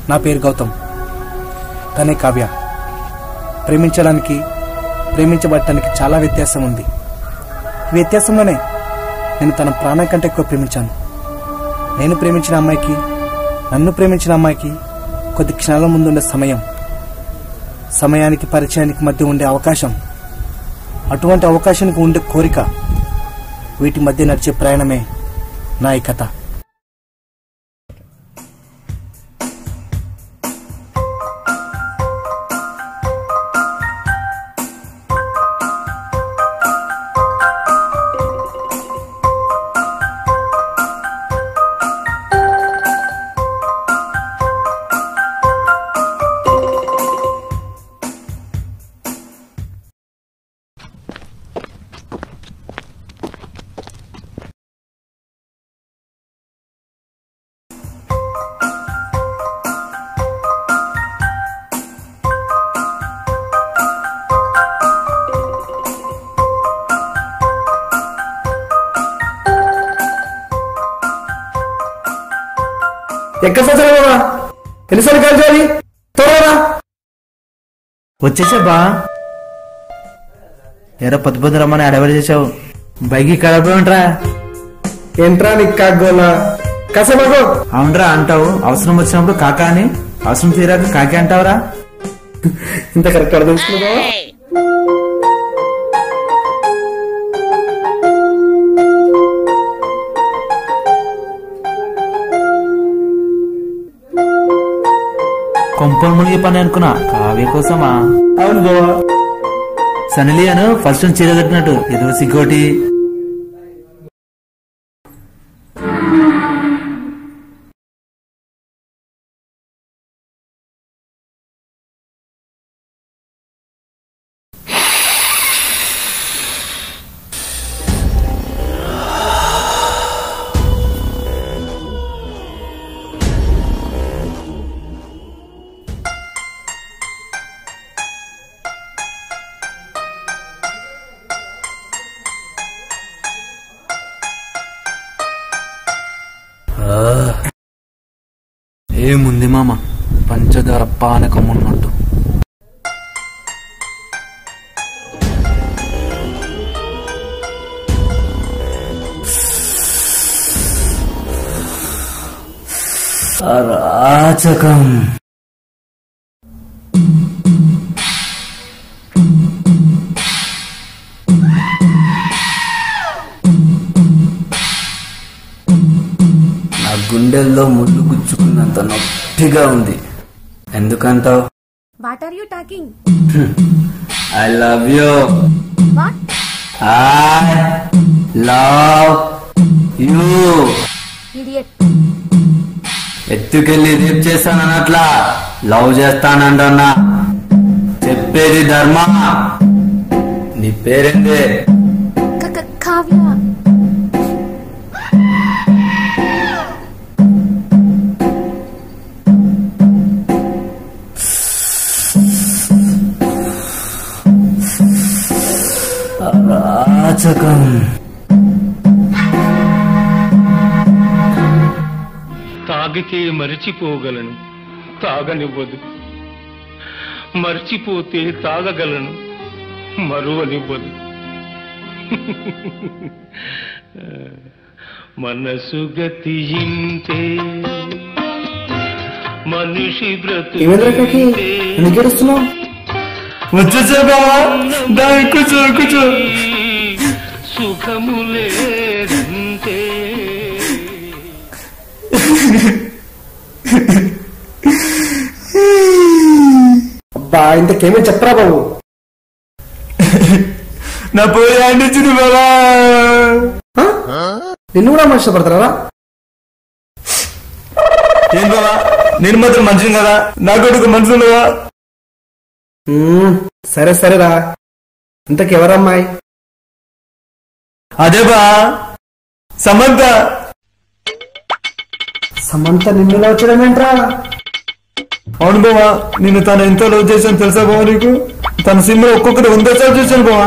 నా పేరు గౌతమ్ తనే కావ్య ప్రేమించడానికి ప్రేమించబడటానికి చాలా వ్యత్యాసం ఉంది ఈ వ్యత్యాసంలోనే నేను తన ప్రాణం కంటే ఎక్కువ ప్రేమించాను నేను ప్రేమించిన అమ్మాయికి నన్ను ప్రేమించిన అమ్మాయికి కొద్ది క్షణాల ముందుండే సమయం సమయానికి పరిచయానికి మధ్య ఉండే అవకాశం అటువంటి అవకాశానికి ఉండే కోరిక వీటి మధ్య నడిచే ప్రయాణమే నా ఈ కథ ఎక్కడ సంవత్సరం ఎన్నిసార్లు కలిసి త్వరగా వచ్చేసా బా ఎరా పొద్దు పొద్దు రమ్మని అడవరి చేసావు బైకి కడపంట్రా ఏంట్రా నీకు కాగోలా కసబాగో అవునరా అంటావు అవసరం వచ్చినప్పుడు కాకా అని అవసరం తీరాక కాకి అంటావురా ఇంత కరెక్ట్ అర్థం చేసుకున్నావా కొంపలు మునిగి పని అనుకున్నా కావ్య కోసమా అవును బావా సనిలి అను ఫస్ట్ నుంచి చీర కట్టినట్టు ఏదో సిగ్గోటి ఏముంది మామ పంచదార పానకం ఉన్నట్టు అరాచకం నా గుండెల్లో ముళ్ళు గుచ్చుకున్నంత నొప్పిగా ఉంది ఎందుకంటావు What are you talking? I love you What? I love you Idiot. ఎత్తుకెళ్ళి రేప్ చేస్తానన్నట్లా లవ్ చేస్తానంటన్నా చెప్పేది ధర్మ నీ పేరేంది Ka- ka- Kavya. అరాచకం తాగితే మరిచిపోగలను తాగనివ్వదు మర్చిపోతే తాగగలను మరువనివ్వదు మనసు గతి ఇంతే మనిషి ఏమైందిరా కాకి బ్రతుకు ఎందుకు ఏడుస్తున్నావు వచ్చేసా బావా దా కూర్చో కూర్చో సుఖములేదంతే అబ్బా ఇంతకేమీ చెప్పరా బాబు నా పోయి అండించింది బావా ఆ? నిన్ను కూడా మనిషి పడతారా ఏం బావా నేను మాత్రం మనిషిని కదా నా కొడుకు మనుషులు ఉండవా సరే సరేరా ఇంతకెవరమ్మాయి అదే బా సమంత సమంత నిన్నులా వచ్చడం ఏంట్రా అవును బావా నేను తను ఎంత లవ్ చేశాను తెలుసా బావా నీకు తన సినిమా ఒక్కొక్కటి వంద సార్లు చూశాను బావా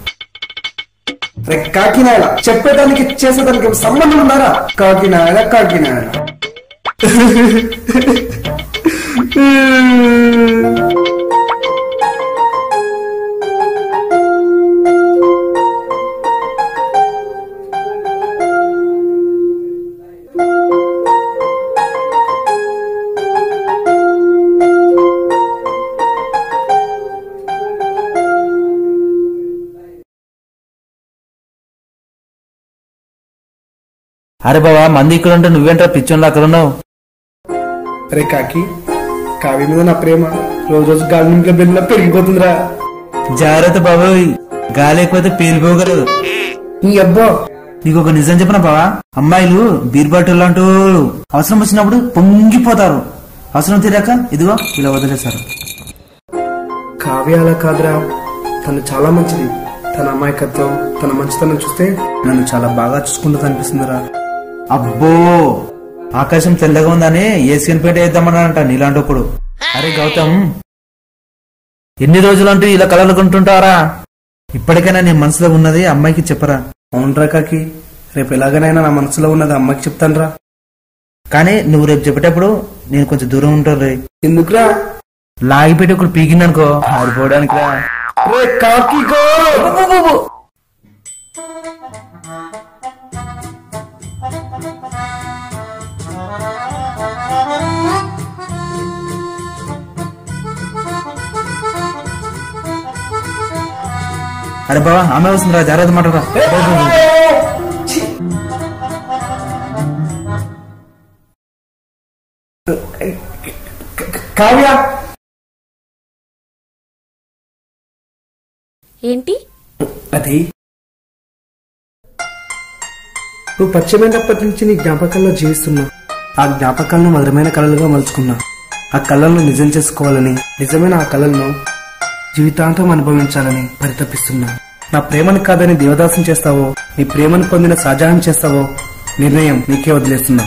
రే కాకినాడ చెప్పేదానికి చేసేదానికి సంబంధం ఉందారా కాకినాడ కాకినాడ అరే బావా మంది ఇక్కడ ఉంటే నువ్వేంట్రా పిచ్చోన్లా అక్కడ ఉన్నావు అరే కాకి కావ్య మీద నా ప్రేమ రోజు రోజు గాలి నింపుల బెల్లం పెరిగిపోతుందిరా జాగ్రత్త బాబోయ్ గాలి ఎక్కువైతే పేలిపోగలదు నీ అబ్బా నీకు ఒక నిజం చెప్పిన బావా అమ్మాయిలు బీర్బాటు లాంటి వాళ్ళు అవసరం వచ్చినప్పుడు పొంగిపోతారు అవసరం తీరాక ఇదిగో ఇలా వదిలేశారు కావ్య అలా కాదురా తను చాలా మంచిది తన అమాయకత్వం తన మంచితనం చూస్తే నన్ను చాలా బాగా చూసుకుంటూ అనిపిస్తుందిరా అబ్బో ఆకాశం తెల్లగా ఉందని ఏసియన్ పేట వేద్దామన్నాడంట నీలాంటప్పుడు అరే గౌతమ్ ఎన్ని రోజులంటూ ఇలా కలలు కొంటుంటారా ఇప్పటికైనా నీ మనసులో ఉన్నది అమ్మాయికి చెప్పరా అవునరా కాకి రేపు ఎలాగనైనా నా మనసులో ఉన్నది అమ్మకి చెప్తానురా కానీ నువ్వు రేపు చెప్పేటప్పుడు నేను కొంచెం దూరం ఉంటాను రే ఎందుకురా లాగిపెట్టి ఒకటి పీకిందనుకో ఆడిపోవడానికి రా రే కాకి గో అరే బావా ఆమె వస్తుందిరా జాగ్రత్త మాటరా కావ్య ఏంటి అది నువ్వు పరిచయమైనప్పటి నుంచి నీ జ్ఞాపకాల్లో జీవిస్తున్నా ఆ జ్ఞాపకాలను మధురమైన కళలుగా మలుచుకున్నా ఆ కళలను నిజం చేసుకోవాలని నిజమైన ఆ కళలను జీవితాంతం అనుభవించాలని పరితపిస్తున్నా నా ప్రేమను కాదని దేవదాసం చేస్తావో నీ ప్రేమను పొందిన సాజాహం చేస్తావో నిర్ణయం నీకే వదిలేస్తున్నా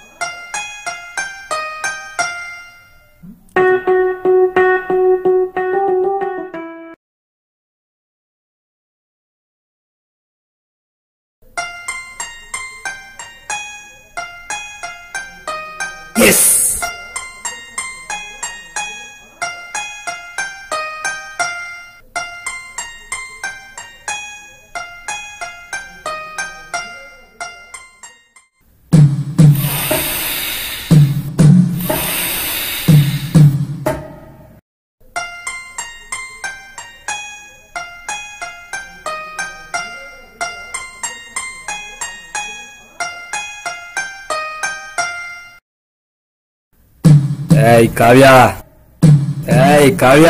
ఏయ్ కావ్య ఏయ్ కావ్య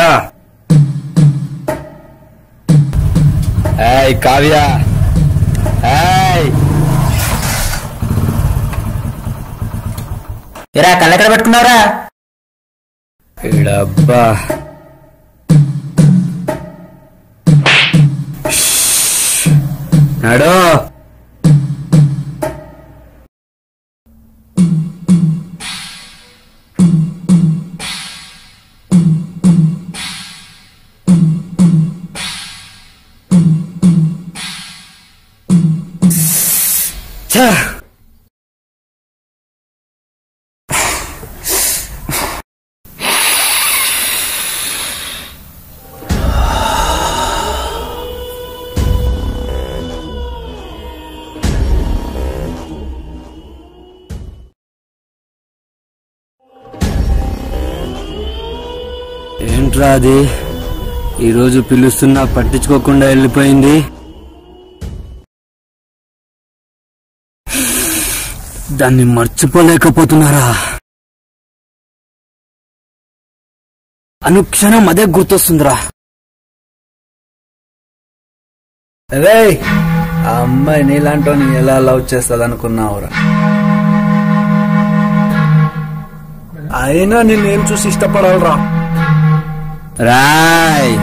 ఏయ్ కావ్య ఏయ్ ఎరా కళ్ళెక్కడ పెట్టుకున్నారా ఈడబ్బా నడు ఛా! ఏంట్రా అది ఈరోజు పిలుస్తున్నా పట్టించుకోకుండా వెళ్ళిపోయింది దాన్ని మర్చిపోలేకపోతున్నారా అనుక్షణం అదే గుర్తొస్తుందిరా రే ఆ అమ్మాయి నీలాంటోని ఎలా లవ్ చేస్తుంది అనుకున్నావురా అయినా నిన్నేం చూసి ఇష్టపడాలరా రాయ్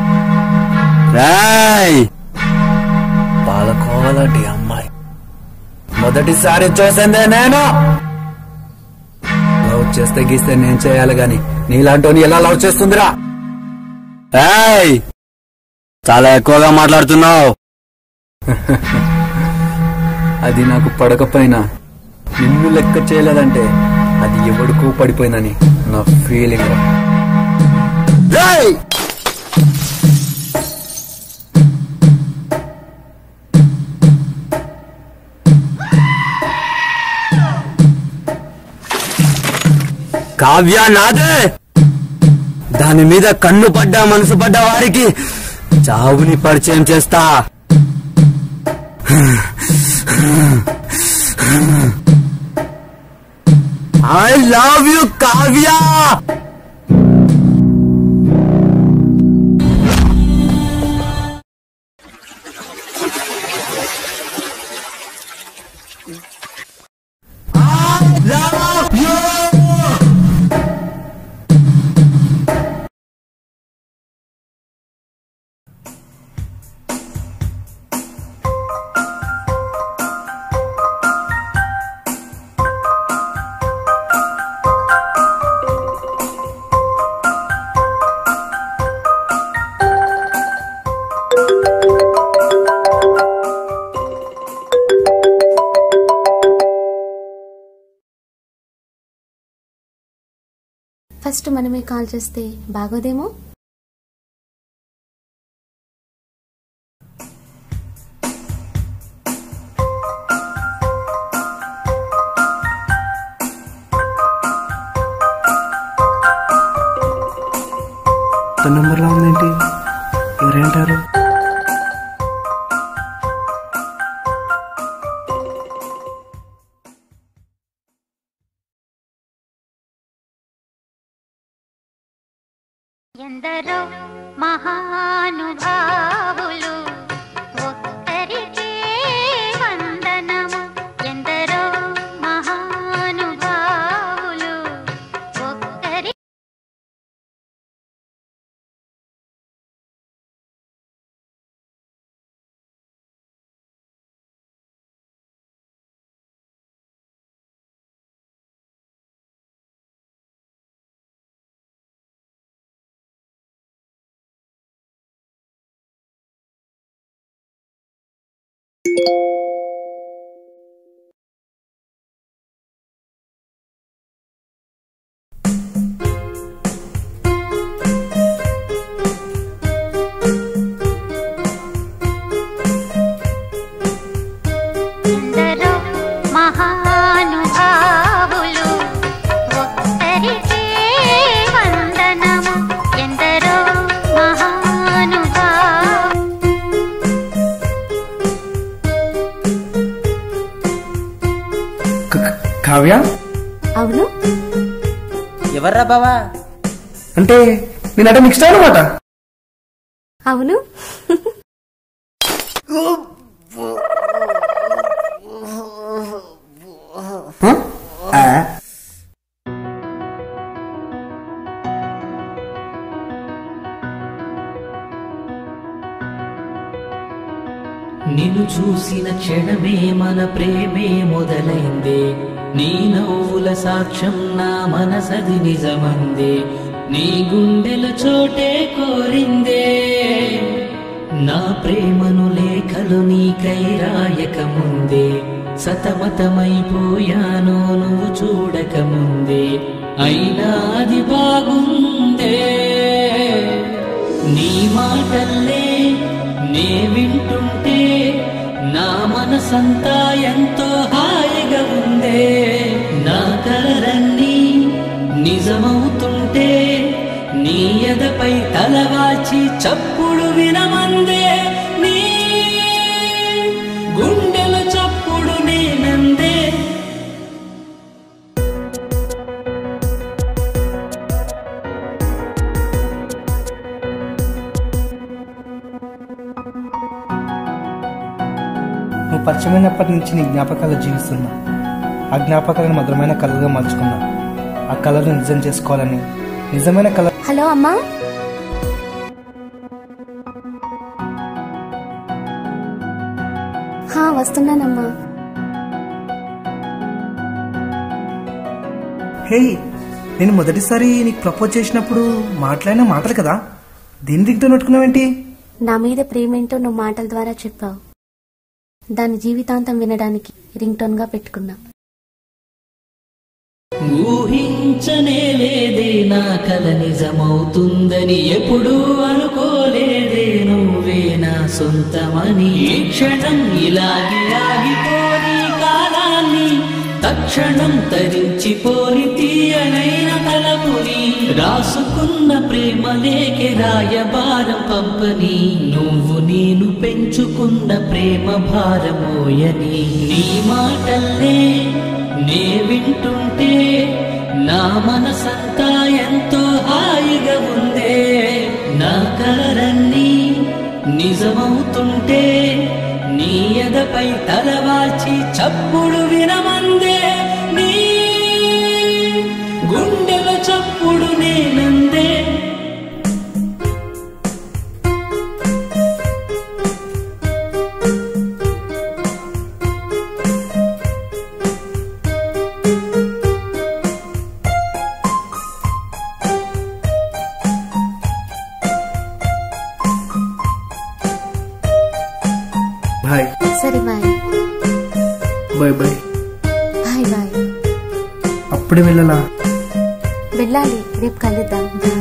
రాయ్ పాలకోవాలంటి అమ్మాయి మొదటిసారి చూసిందే నేను లవ్ చేస్తే గీస్తే నేను చేయాలి గాని నీలాంటోని ఎలా లవ్ చేస్తుందిరా రాయ్ చాలా ఎక్కువగా మాట్లాడుతున్నావు అది నాకు పడకపోయినా నిన్ను లెక్క చేయలేదంటే అది ఎవడికో పడిపోయిందని నా ఫీలింగ్ కావ్య నాదే దాని మీద కన్ను పడ్డ మనసు పడ్డ వారికి చావుని పరిచయం చేస్తా I love you Kavya first మనమే కాల్ చేస్తే బాగోదేమో తన నెంబర్లో ఉందేంటి ఎవరేంటారు ఎందరో మహానుభావులు ఒక్కరికే వందనము ఎందరో మహానుభావులు ఒక్కరి ఎందరో మహానుభావులు ఒక్కరికే వందనము ఎందరో మహానుభావులు కావ్య అవును ఎవర్రా బావా అంటే నేనంటే మీకు ఇష్టం అనమాట అవును నిన్ను చూసిన క్షణమే మన ప్రేమే మొదలైందే నీ నవ్వుల సాక్ష్యం నా మనసది నిజమందే నీ గుండెల చోటే కోరిందే నా ప్రేమను లేఖలు నీకై రాయక ముందే సతమతమైపోయాను నువ్వు చూడక ముందే అయినా అది బాగుందే నీ మాటల్లే నే వింటుంటే నా మనసంతా ఎంతో హాయిగా ఉందే నా కలరన్నీ నిజమవుతుంటే నీ ఎదపై తలవాచి చప్పుడు వినమందే నీ గుండెల చప్పుడు నేనందే నువ్వు పరిచయమైనప్పటి నుంచి నీ జ్ఞాపకాలు జీవిస్తున్నా ఆ జ్ఞాపకాలను మధురమైన కళలుగా మలుచుకున్నా ఆ కళలను నిజం చేసుకోవాలని నిజమైన కళ హలో అమ్మా హా వస్తున్నానమ్మా హే నేను మొదటిసారి నీకు ప్రపోజ్ చేసినప్పుడు మాట్లాడిన మాటలు కదా దీని దిగ్గుతో నట్టుకున్నావేంటి నా మీద ప్రేమేంటో నువ్వు మాటల ద్వారా చెప్పావు దాని జీవితాంతం వినడానికి రింగ్ టోన్ గా పెట్టుకున్నా ఊహించనే లేదే నా కల నిజమవుతుందని ఎప్పుడూ అనుకోలేదే నువ్వే నా సొంతమని ఈ క్షణం ఇలాగే ఆగిపోని కాలాన్ని తక్షణం తరించిపోని తీయనైన తలపుని రాసుకున్న ప్రేమ లేఖ రాయబారం పంపని నువ్వు నేను పెంచుకున్న ప్రేమ భారమోయని నీ మాటల్లే నే వింటుంటే నా మనసంతా ఎంతో హాయిగా ఉందే నా కలరన్నీ నిజమవుతుంటే నీ ఎదపై తలవాల్చి చప్పుడు వినమందే నీ గుండెల చప్పుడు నేనందే బాయ్ సరే bye bye bye bye bye అప్పుడే వెళ్ళాలా వెళ్ళాలి రేపు కలుద్దాం బాయ్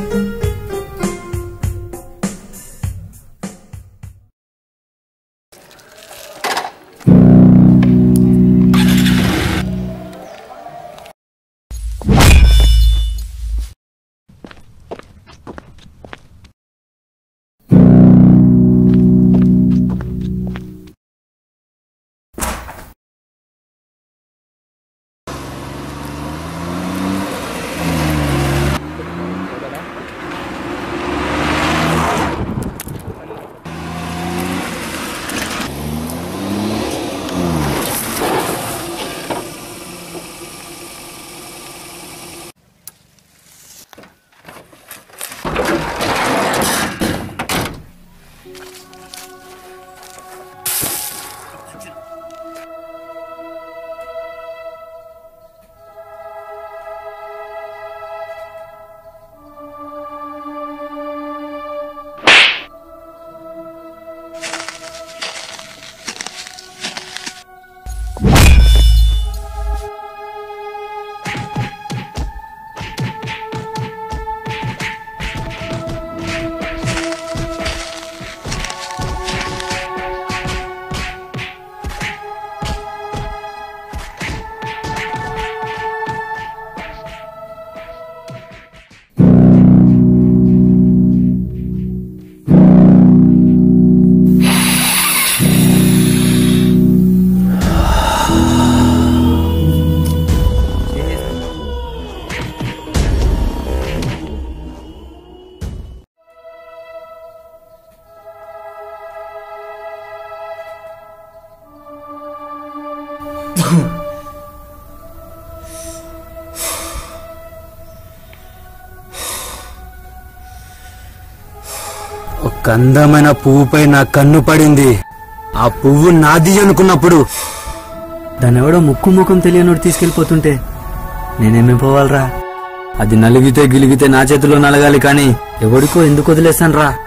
ఒక అందమైన పువ్వుపై నా కన్ను పడింది ఆ పువ్వు నాది అనుకున్నప్పుడు దాని ఎవడో ముక్కు ముఖం తెలియనోడు తీసుకెళ్లిపోతుంటే నేనేమేం పోవాలరా అది నలిగితే గిలిగితే నా చేతిలో నలగాలి కానీ ఎవడికో ఎందుకు వదిలేస్తాను రా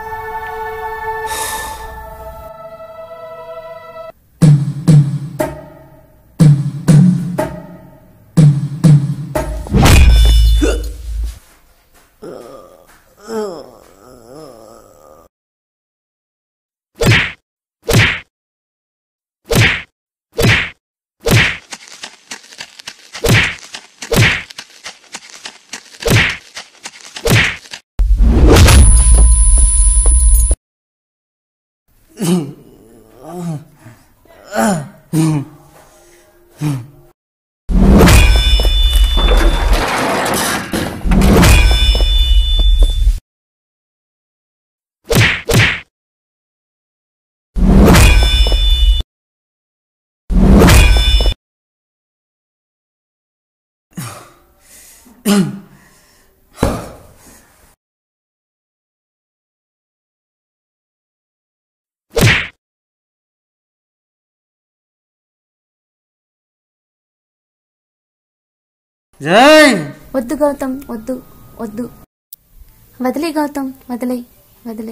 జై వద్దు గౌతమ్ వద్దు వద్దు వదిలే గౌతమ్ వదిలే వదిలే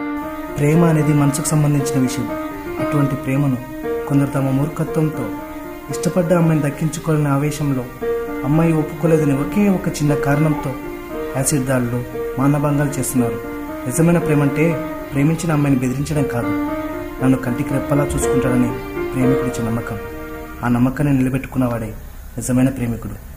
ప్రేమ అనేది మనసుకు సంబంధించిన విషయం అటువంటి ప్రేమను కొందరు తమ మూర్ఖత్వంతో ఇష్టపడ్డ అమ్మాయిని దక్కించుకోవాలనే ఆవేశంలో అమ్మాయి ఒప్పుకోలేదని ఒకే ఒక చిన్న కారణంతో యాసిడ్ దాడులు మానభంగాలు చేస్తున్నారు నిజమైన ప్రేమ అంటే ప్రేమించిన అమ్మాయిని బెదిరించడం కాదు నన్ను కంటికి రెప్పలా చూసుకుంటాడని ప్రేమికుడిచ్చే నమ్మకం ఆ నమ్మకాన్ని నిలబెట్టుకున్నవాడే నిజమైన ప్రేమికుడు